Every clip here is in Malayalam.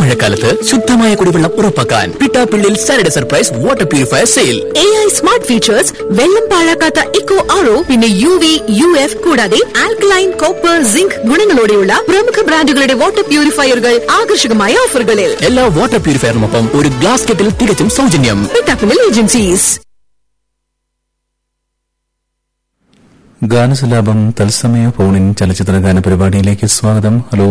മഴക്കാലത്ത് ശുദ്ധമായ കുടിവെള്ളം ഉറപ്പാക്കാൻ പിട്ടാപ്പിള്ളിൽ Saturday surprise water purifier sale A I smart features വെള്ളം പാഴാക്കാത്ത ഇക്കോ ആറോ പിന്നെ യു വി യു എഫ് കൂടാതെ ആൽക്കലൈൻ കോപ്പർ സിങ്ക് ഗുണങ്ങളോടെയുള്ള പ്രമുഖ ബ്രാൻഡുകളുടെ വാട്ടർ പ്യൂരിഫയറുകൾ ആകർഷകമായ ഓഫറുകളിൽ എല്ലാ വാട്ടർ പ്യൂരിഫയറിനൊപ്പം ഒരു ഗ്ലാസ് കെറ്റിൽ തികച്ചും സൗജന്യം പിട്ടാപ്പിള്ളൽ ഏജൻസീസ് ഗാനസുലാഭം തത്സമയ ഫോണിൻ ചലച്ചിത്ര ഗാന പരിപാടിയിലേക്ക് സ്വാഗതം ഹലോ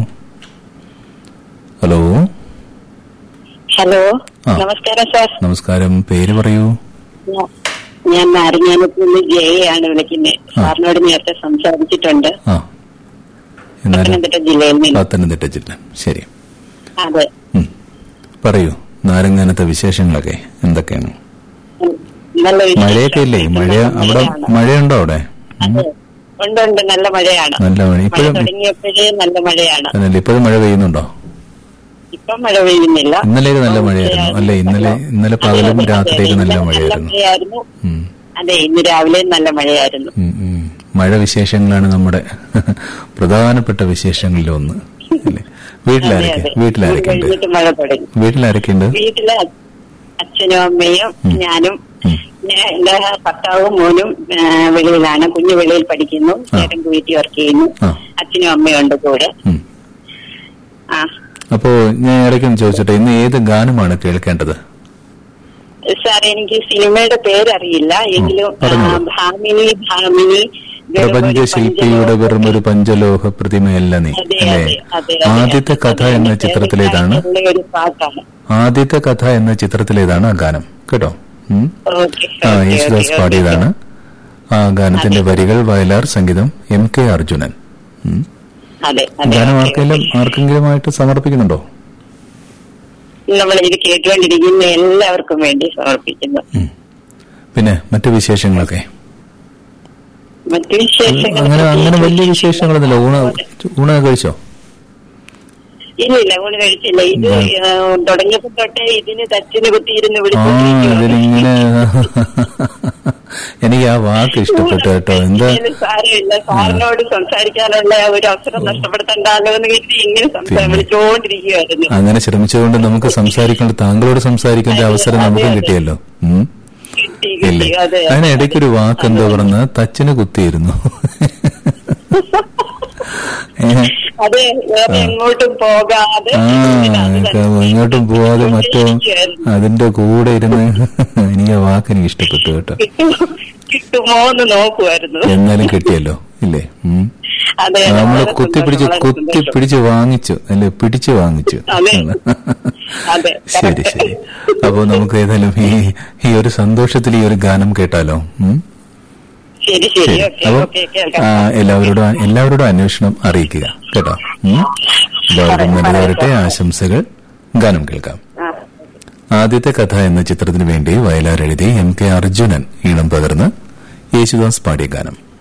ഹലോ ഹലോ ആ. നമസ്കാരം സാർ നമസ്കാരം പേര് പറയൂ ഞാ- ഞാൻ നാരങ്ങാനത്ത് നിന്ന് ജയയാണ് വിളിക്കുന്നത് ആ. സാറിനോട് നേരത്തെ സംസാരിച്ചിട്ടുണ്ട് ആ എന്നാലും പത്തനംതിട്ട ജില്ലയിൽ നിന്ന് പത്തനംതിട്ട ജില്ല ശരി അതെ ഉം. പറയൂ നാരങ്ങാനത്തെ വിശേഷങ്ങളൊക്കെ എന്തൊക്കെയാണ് ഉം. നല്ല വിശേഷം. മഴയൊക്കെ ഇല്ലേ മഴ അവിടെ മഴയാണ്. മഴയുണ്ടോ അവിടെ ഉം. അതെ. ഉണ്ട് ഉണ്ട് നല്ല മഴയാണ് നല്ല മഴ മഴ ഇപ്പോഴും തുടങ്ങിയപ്പോഴേ നല്ല മഴയാണ് അതല്ലേ ഇപ്പോഴും മഴ പെയ്യുന്നുണ്ടോ ഇപ്പം മഴ പെയ്യുന്നില്ല ഇന്നലെയൊക്കെ നല്ല മഴയായിരുന്നു അല്ലേ ഇന്നലെ ഇന്നലെ പകലും അതെ, അതെ, രാത്രിയൊക്കെ നല്ല ഇന്നലെ മഴയായിരുന്നു മഴയായിരുന്നു ഉം. അതെ ഇന്ന് രാവിലെ നല്ല മഴയായിരുന്നു ഉം, ഉം. മഴ വിശേഷങ്ങളാണ് നമ്മുടെ പ്രധാനപ്പെട്ട വിശേഷങ്ങളിൽ ഒന്ന് അല്ലേ വീട്ടിലാരൊക്കെ അതെ, അതെ. വീട്ടിലാരൊക്കെ ഇത് ഉണ്ട് കഴിഞ്ഞിട്ട് മഴ തുടങ്ങി വീട്ടിലാരൊക്കെ ഉണ്ട് വീട്ടില് അച്ഛനും അമ്മയും ഉം. ഞാനും ഉം. ഞാൻ എന്റെ ഭർത്താവും മോനും ആ, വെളിയിലാണ് കുഞ്ഞു വെളിയിൽ പഠിക്കുന്നു ആ. ചേട്ടൻ വീട്ടിൽ വർക്ക് ചെയ്യുന്നു ആ. അച്ഛനും അമ്മയും ഉണ്ട് കൂടെ ഉം. ആ അപ്പോ ഞാൻ ഇടയ്ക്കൊന്ന് ചോദിച്ചോട്ടെ ഇന്ന് ഏത് ഗാനമാണ് കേൾക്കേണ്ടത് സാർ എനിക്ക് സിനിമയുടെ പേരറിയില്ല എങ്കിലും ആ, പറഞ്ഞോളൂ. ഭാമിനി ഭാമിനി വെറുമൊരു പ്രപഞ്ച ശില്പിയുടെ പഞ്ചലോക വെറും ഒരു പഞ്ചലോഹ പ്രതിമയല്ല നീ അതെ, അല്ലേ അതെ, അതെ, അതെ. ആദ്യത്തെ കഥ എന്ന അതെ, ചിത്രത്തിലേതാണ് ഉള്ള ഒരു പാട്ടാണ് ആദ്യത്തെ കഥ എന്ന ചിത്രത്തിലേതാണ് ആ ഗാനം കേട്ടോ ഉം. ഓക്കെ ആ ഓക്കെ, യേശുദാസ് ഓക്കെ, പാടിയതാണ് ആ ഗാനത്തിന്റെ അതെ. വരികൾ വയലാർ സംഗീതം എം കെ അർജുനൻ ഉം. അതെ അതെ ഗാനം ഓക്കെ, ആർക്കെങ്കിലും ഓക്കെ. ആർക്കെങ്കിലുമായിട്ട് സമർപ്പിക്കുന്നുണ്ടോ നമ്മൾ ഇത് കേട്ടുകൊണ്ടിരിക്കുന്ന എല്ലാവർക്കും വേണ്ടി സമർപ്പിക്കുന്നു ഉം. പിന്നെ മറ്റു വിശേഷങ്ങളൊക്കെ മറ്റു വിശേഷങ്ങൾ അങ്ങനെ അങ്ങനെ വലിയ വിശേഷങ്ങളൊന്നുമില്ല ഊണ ഊണ കഴിച്ചോ ഇല്ല ഇല്ല ഊണ് കഴിച്ചില്ല ഇത് ഞാൻ- ആ, തുടങ്ങിയപ്പോ തൊട്ടേ ഇതിന് തച്ചിന് കുത്തിയിരുന്ന് ആ വിളിച്ചോണ്ടിരിക്കുവാണ്. ഇതിലിങ്ങനെ എനിക്ക് ആ വാക്ക് ഇഷ്ടപ്പെട്ടു കേട്ടോ എന്താ ഇതിന് സാരമില്ല സാറിനോട് സംസാരിക്കാനുള്ള ഒരു അവസരം നഷ്ടപ്പെടുത്തണ്ടല്ലോ എന്ന് കരുതി ഇങ്ങനെ സംസാ- പിന്നെ. വിളിച്ചോണ്ടിരിക്കുവായിരുന്നു അങ്ങനെ ശ്രമിച്ചുകൊണ്ട് നമുക്ക് സംസാരിക്കേണ്ട താങ്കളോട് സംസാരിക്കേണ്ട അതെ, അവസരം അതെ, നമുക്കും അതെ. കിട്ടിയല്ലോ ഉം. കിട്ടി ഇല്ലേ കിട്ടി അതെ അതിന് ഇടയ്ക്കൊരു വാക്ക് എന്താ പറഞ്ഞ തച്ചിന് കുത്തിയിരുന്നു ഏ, അതെ വേറെ എങ്ങോട്ടും പോകാതെ ആ ഇതിനകത്ത് തന്നെ ഇങ്ങോട്ടും പോവാതെ മറ്റോ ഇരിക്കുകയായിരുന്നു. അതിന്റെ കൂടെ ഇരുന്ന് എനിക്ക് ആ വാക്ക് എനിക്ക് ഇഷ്ടപ്പെട്ടു കേട്ടോ കിട്ടുമോ- കിട്ടുമോ എന്ന് നോക്കുമായിരുന്നു എന്നാലും കിട്ടിയല്ലോ ഇല്ലേ ഉം. അതെ നമ്മൾ വളരെ കുത്തിപ്പിടിച്ച് സന്തോഷം, വളരെ കുത്തി സന്തോഷം. പിടിച്ച് വാങ്ങിച്ചു അല്ലെ പിടിച്ചു വാങ്ങിച്ചു അതെ. അതെ, ശരി correct. ശരി അപ്പൊ നമുക്ക് ഏതായാലും ഈ ഈ ഒരു സന്തോഷത്തിൽ ഈ ഒരു ഗാനം കേട്ടാലോ ഉം? ശരി ശരി ശരി ഓക്കെ അപ്പൊ ഓക്കെ കേൾക്കാം ആ, എല്ലാവരോടും എല്ലാവരോടും അന്വേഷണം അറിയിക്കുക കേട്ടോ ഉം? എല്ലാവർക്കും നല്ലത് വരട്ടെ ആശംസകൾ ഗാനം കേൾക്കാം ആ. ആദ്യത്തെ കഥ എന്ന ചിത്രത്തിനു വേണ്ടി വയലാർ എഴുതി എം കെ അർജുനൻ ഈണം പകർന്ന് യേശുദാസ് പാടിയ ഗാനം